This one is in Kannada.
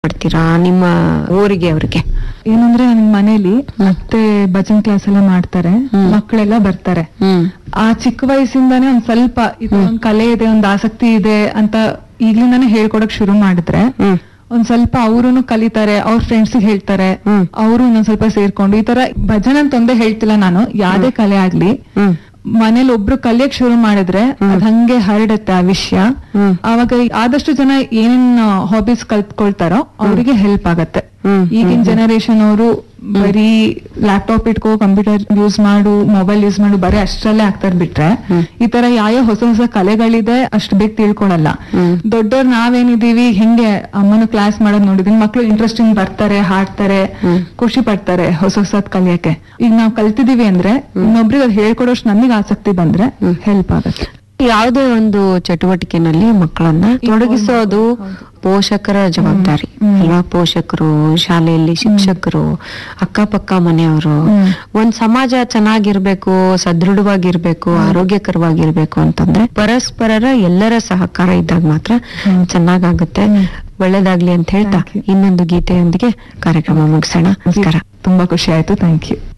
ಮಾಡ್ತೀರಾ ನಿಮ್ಮ ಊರಿಗೆ ಅವ್ರಿಗೆ ಏನಂದ್ರೆ ನನ್ ಮನೇಲಿ ಮತ್ತೆ ಭಜನ್ ಕ್ಲಾಸ್ ಎಲ್ಲ ಮಾಡ್ತಾರೆ ಹ್ಮ್. ಮಕ್ಕಳೆಲ್ಲ ಬರ್ತಾರೆ ಹ್ಮ್ ಆ ಚಿಕ್ಕ ವಯಸ್ಸಿಂದಾನೇ ಒಂದ್ ಸ್ವಲ್ಪ ಇದು ಒಂದ್ ಕಲೆ ಇದೆ ಒಂದ್ ಆಸಕ್ತಿ ಇದೆ ಅಂತ ಈಗ್ಲಿಂದಾನೇ ಹೇಳ್ಕೊಡಕ್ ಶುರು ಮಾಡಿದ್ರೆ ಹ್ಮ್ ಒಂದ್ ಸ್ವಲ್ಪ ಅವ್ರುನು ಕಲಿತಾರೆ ಅವ್ರ ಫ್ರೆಂಡ್ಸ್ ಹೇಳ್ತಾರೆ ಹ್ಮ್. ಅವರು ಇನ್ನೊಂದ್ ಸ್ವಲ್ಪ ಸೇರ್ಕೊಂಡು ಈ ತರ ಭಜನ್ ಅಂತ ಒಂದೇ ಹೇಳ್ತಿಲ್ಲ ನಾನು ಯಾವ್ದೇ ಕಲೆ ಆಗ್ಲಿ ಹ್ಮ್ ಮನೇಲಿ ಒಬ್ರು ಕಲಿಯಕ್ ಶುರು ಮಾಡಿದ್ರೆ ಅದ್ ಹಂಗೆ ಹರಡುತ್ತೆ ಆ ವಿಷಯ ಹ್ಮ್. ಅವಾಗ ಆದಷ್ಟು ಜನ ಏನೇನ್ ಹಾಬೀಸ್ ಕಲ್ತ್ಕೊಳ್ತಾರೋ ಅವರಿಗೆ ಹೆಲ್ಪ್ ಆಗತ್ತೆ ಹ್ಮ್. ಈಗಿನ ಜನರೇಷನ್ ಅವರು ಬರೀ ಲ್ಯಾಪ್ಟಾಪ್ ಇಟ್ಕೋ ಕಂಪ್ಯೂಟರ್ ಯೂಸ್ ಮಾಡು ಮೊಬೈಲ್ ಯೂಸ್ ಮಾಡು ಬರೀ ಅಷ್ಟ್ರಲ್ಲೇ ಆಗ್ತಾರ ಬಿಟ್ರೆ ಈ ತರ ಯಾವ ಹೊಸ ಹೊಸ ಕಲೆಗಳಿದೆ ಅಷ್ಟು ಬೇಗ ತಿಳ್ಕೊಳಲ್ಲ ಹ್ಮ್. ದೊಡ್ಡವ್ರು ನಾವೇನಿದೀವಿ ಹೆಂಗೆ ಅಮ್ಮನು ಕ್ಲಾಸ್ ಮಾಡೋದ್ ನೋಡಿದೀನಿ ಮಕ್ಳು ಇಂಟ್ರೆಸ್ಟಿಂಗ್ ಬರ್ತಾರೆ ಹಾಡ್ತಾರೆ ಖುಷಿ ಪಡ್ತಾರೆ ಹೊಸ ಹೊಸದ್ ಕಲಿಯಕ್ಕೆ ಈಗ ನಾವ್ ಕಲ್ತಿದೀವಿ ಅಂದ್ರೆ ಇನ್ನೊಬ್ರಿಗೆ ಅದ್ ಹೇಳ್ಕೊಡೋಷ್ಟು ನಮಗೆ ಆಸಕ್ತಿ ಬಂದ್ರೆ ಹೆಲ್ಪ್ ಆಗತ್ತೆ ಯಾವುದೇ ಒಂದು ಚಟುವಟಿಕೆನಲ್ಲಿ ಮಕ್ಕಳನ್ನ ತೊಡಗಿಸೋದು ಪೋಷಕರ ಜವಾಬ್ದಾರಿ ಅಲ್ವಾ ಪೋಷಕರು ಶಾಲೆಯಲ್ಲಿ ಶಿಕ್ಷಕರು ಅಕ್ಕಪಕ್ಕ ಮನೆಯವರು ಹ್ಮ್. ಒಂದ್ ಸಮಾಜ ಚೆನ್ನಾಗಿರ್ಬೇಕು ಸದೃಢವಾಗಿರ್ಬೇಕು ಆರೋಗ್ಯಕರವಾಗಿರ್ಬೇಕು ಅಂತಂದ್ರೆ ಪರಸ್ಪರರ ಎಲ್ಲರ ಸಹಕಾರ ಇದ್ದಾಗ ಮಾತ್ರ ಹ್ಮ್. ಚೆನ್ನಾಗಾಗುತ್ತೆ ಹ್ಮ್. ಒಳ್ಳೇದಾಗ್ಲಿ ಅಂತ ಹೇಳ್ತಾ Thank you. ಇನ್ನೊಂದು ಗೀತೆಯೊಂದಿಗೆ ಕಾರ್ಯಕ್ರಮ ಮುಗಿಸೋಣ ನಮಸ್ಕಾರ ತುಂಬಾ ಖುಷಿ ಆಯ್ತು ಥ್ಯಾಂಕ್ ಯು